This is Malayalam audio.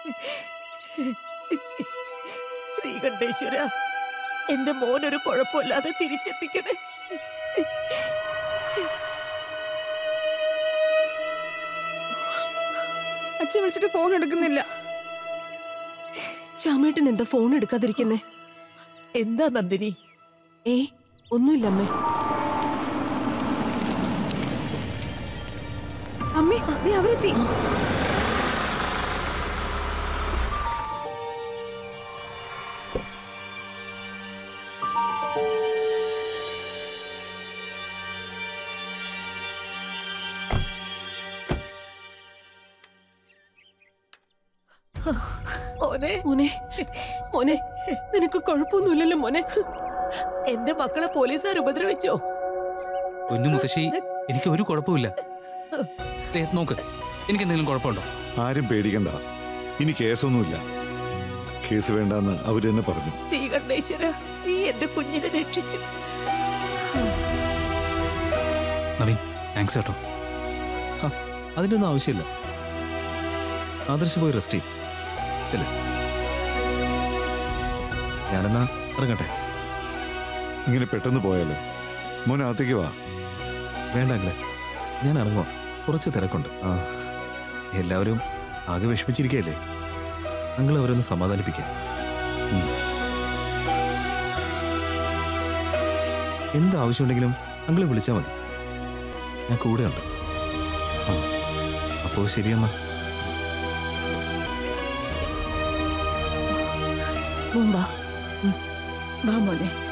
ശ്രീകണ്ഠേശ്വര എന്റെ മോനൊരു കുഴപ്പമില്ലാതെ തിരിച്ചെത്തിക്കണേ അച്ഛൻ വിളിച്ചിട്ട് ഫോൺ എടുക്കുന്നില്ല ശ്യാമേട്ടൻ എന്താ ഫോൺ എടുക്കാതിരിക്കുന്നേ എന്താ നന്ദിനി ഏ ഒന്നുമില്ല അമ്മേ അമ്മേ ദേ അവരെത്തി മോനെ മോനെ മോനെ നിനക്ക് കുഴപ്പമൊന്നുമില്ലല്ലോ മോനെ എന്റെ മക്കളെ പോലീസുകാർ ഉപദ്രവിച്ചോ പൊന്നു മുത്തശ്ശി എനിക്ക് ഒരു കുഴപ്പമില്ല ദേ, നോക്ക് എനിക്ക് എന്തെങ്കിലും കുഴപ്പമുണ്ടോ ആരും പേടിക്കണ്ട ഇനി കേസൊന്നുമില്ല കേസ് വേണ്ടെന്ന് അവര് തന്നെ പറഞ്ഞു ശ്രീകണ്ഠേശ്വര നീ എന്റെ കുഞ്ഞിനെ രക്ഷിച്ചു നവീൻ താങ്ക്സ് കേട്ടോ ഹ, അതിന്റെ ഒന്നും ആവശ്യമില്ല ആദർശ് പോയി റെസ്റ്റ് ചെയ്യും ചെല്ലേ ഞാനെന്നാ ഇറങ്ങട്ടെ ഇങ്ങനെ പെട്ടെന്ന് പോയാലോ മോൻ അകത്തേക്ക് വാ വേണ്ട അങ്ങളെ ഞാൻ ഇറങ്ങുക കുറച്ച് തിരക്കുണ്ട് ആ എല്ലാവരും ആകെ വിഷമിച്ചിരിക്കുകയല്ലേ അങ്ങൾ അവരൊന്ന് സമാധാനിപ്പിക്കാം ഉം. എന്ത് ആവശ്യമുണ്ടെങ്കിലും അങ്ങളെ വിളിച്ചാൽ മതി ഞാൻ കൂടെയുണ്ട് ആ അപ്പോൾ ശരിയെന്നാ മോൻ വാ വാ മോനെ